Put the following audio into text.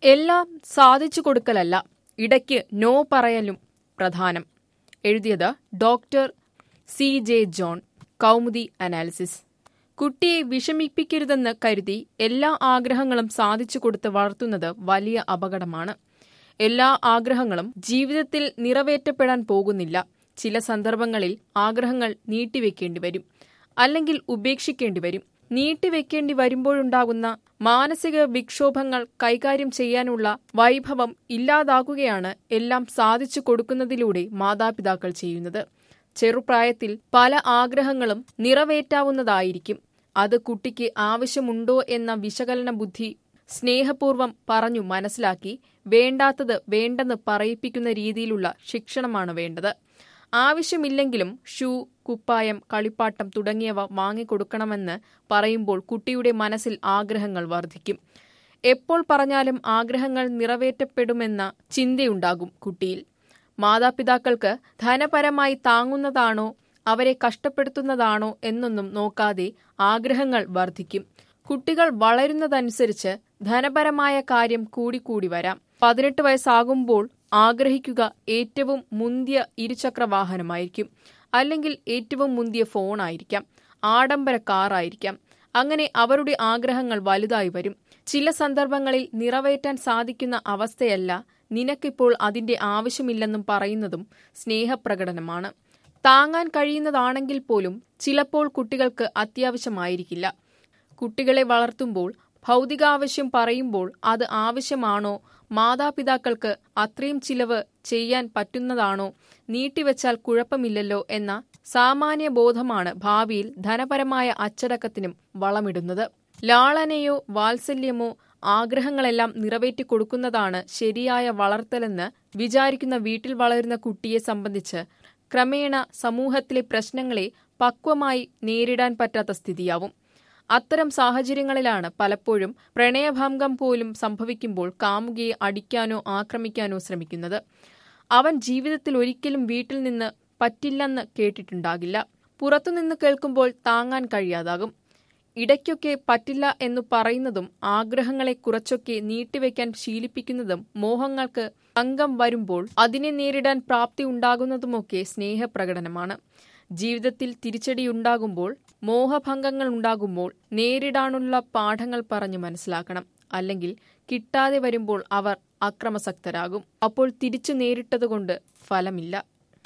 എല്ലാം സാധിച്ചു കൊടുക്കലല്ല ഇടയ്ക്ക് നോ പറയലും പ്രധാനം എഴുതിയത് doctor C J John Kaumudi analysis കുട്ടിയെ വിഷമിപ്പിക്കരുതെന്ന് കരുതി എല്ലാ ആഗ്രഹങ്ങളും സാധിച്ചു കൊടുത്ത് വളർത്തുന്നത് വലിയ അപകടമാണ് എല്ലാ ആഗ്രഹങ്ങളും ജീവിതത്തിൽ നിറവേറ്റപ്പെടാൻ പോകുന്നില്ല ചില സന്ദർഭങ്ങളിൽ ആഗ്രഹങ്ങൾ നീട്ടിവെക്കേണ്ടി വരും അല്ലെങ്കിൽ ഉപേക്ഷിക്കേണ്ടി വരും നീട്ടിവെക്കേണ്ടി വരുമ്പോഴുണ്ടാകുന്ന മാനസിക വിക്ഷോഭങ്ങൾ കൈകാര്യം ചെയ്യാനുള്ള വൈഭവം ഇല്ലാതാകുകയാണ് എല്ലാം സാധിച്ചു കൊടുക്കുന്നതിലൂടെ മാതാപിതാക്കൾ ചെയ്യുന്നത് ചെറുപ്രായത്തിൽ പല ആഗ്രഹങ്ങളും നിറവേറ്റാവുന്നതായിരിക്കും അത് കുട്ടിക്ക് ആവശ്യമുണ്ടോ എന്ന വിശകലന ബുദ്ധി സ്നേഹപൂർവം പറഞ്ഞു മനസ്സിലാക്കി വേണ്ടാത്തത് വേണ്ടെന്ന് പറയിപ്പിക്കുന്ന രീതിയിലുള്ള ശിക്ഷണമാണ് വേണ്ടത് ആവശ്യമില്ലെങ്കിലും ഷൂ കുപ്പായം കളിപ്പാട്ടം തുടങ്ങിയവ വാങ്ങിക്കൊടുക്കണമെന്ന് പറയുമ്പോൾ കുട്ടിയുടെ മനസ്സിൽ ആഗ്രഹങ്ങൾ വർദ്ധിക്കും എപ്പോൾ പറഞ്ഞാലും ആഗ്രഹങ്ങൾ നിറവേറ്റപ്പെടുമെന്ന ചിന്തയുണ്ടാകും കുട്ടിയിൽ മാതാപിതാക്കൾക്ക് ധനപരമായി താങ്ങുന്നതാണോ അവരെ കഷ്ടപ്പെടുത്തുന്നതാണോ എന്നൊന്നും നോക്കാതെ ആഗ്രഹങ്ങൾ വർദ്ധിക്കും കുട്ടികൾ വളരുന്നതനുസരിച്ച് ധനപരമായ കാര്യം കൂടിക്കൂടി വരാം പതിനെട്ട് വയസ്സാകുമ്പോൾ ആഗ്രഹിക്കുക ഏറ്റവും മുന്തിയ ഇരുചക്ര വാഹനമായിരിക്കും അല്ലെങ്കിൽ ഏറ്റവും മുന്തിയ ഫോണായിരിക്കാം ആഡംബര കാറായിരിക്കാം അങ്ങനെ അവരുടെ ആഗ്രഹങ്ങൾ വലുതായി വരും ചില സന്ദർഭങ്ങളിൽ നിറവേറ്റാൻ സാധിക്കുന്ന അവസ്ഥയല്ല നിനക്കിപ്പോൾ അതിന്റെ ആവശ്യമില്ലെന്നും പറയുന്നതും സ്നേഹപ്രകടനമാണ് താങ്ങാൻ കഴിയുന്നതാണെങ്കിൽ പോലും ചിലപ്പോൾ കുട്ടികൾക്ക് അത്യാവശ്യമായിരിക്കില്ല കുട്ടികളെ വളർത്തുമ്പോൾ ഭൗതികാവശ്യം പറയുമ്പോൾ അത് ആവശ്യമാണോ മാതാപിതാക്കൾക്ക് അത്രയും ചിലവ് ചെയ്യാൻ പറ്റുന്നതാണോ നീട്ടിവെച്ചാൽ കുഴപ്പമില്ലല്ലോ എന്ന സാമാന്യ ബോധമാണ് ഭാവിയിൽ ധനപരമായ അച്ചടക്കത്തിനും വളമിടുന്നത് ലാളനയോ വാത്സല്യമോ ആഗ്രഹങ്ങളെല്ലാം നിറവേറ്റി കൊടുക്കുന്നതാണ് ശരിയായ വളർത്തലെന്ന് വിചാരിക്കുന്ന വീട്ടിൽ വളരുന്ന കുട്ടിയെ സംബന്ധിച്ച് ക്രമേണ സമൂഹത്തിലെ പ്രശ്നങ്ങളെ പക്വമായി നേരിടാൻ പറ്റാത്ത സ്ഥിതിയാവും അത്തരം സാഹചര്യങ്ങളിലാണ് പലപ്പോഴും പ്രണയഭംഗം പോലും സംഭവിക്കുമ്പോൾ കാമുകിയെ അടിക്കാനോ ആക്രമിക്കാനോ ശ്രമിക്കുന്നത് അവൻ ജീവിതത്തിൽ ഒരിക്കലും വീട്ടിൽ നിന്ന് പറ്റില്ലെന്ന് കേട്ടിട്ടുണ്ടാകില്ല പുറത്തുനിന്ന് കേൾക്കുമ്പോൾ താങ്ങാൻ കഴിയാതാകും ഇടയ്ക്കൊക്കെ പറ്റില്ല എന്നു പറയുന്നതും ആഗ്രഹങ്ങളെ കുറച്ചൊക്കെ നീട്ടിവെക്കാൻ ശീലിപ്പിക്കുന്നതും മോഹങ്ങൾക്ക് അംഗം വരുമ്പോൾ അതിനെ നേരിടാൻ പ്രാപ്തി ഉണ്ടാകുന്നതുമൊക്കെ സ്നേഹപ്രകടനമാണ് ജീവിതത്തിൽ തിരിച്ചടിയുണ്ടാകുമ്പോൾ മോഹഭംഗങ്ങൾ ഉണ്ടാകുമ്പോൾ നേരിടാനുള്ള പാഠങ്ങൾ പറഞ്ഞു മനസ്സിലാക്കണം അല്ലെങ്കിൽ കിട്ടാതെ വരുമ്പോൾ അവർ അക്രമസക്തരാകും അപ്പോൾ തിരിച്ചു നേരിട്ടതുകൊണ്ട് ഫലമില്ല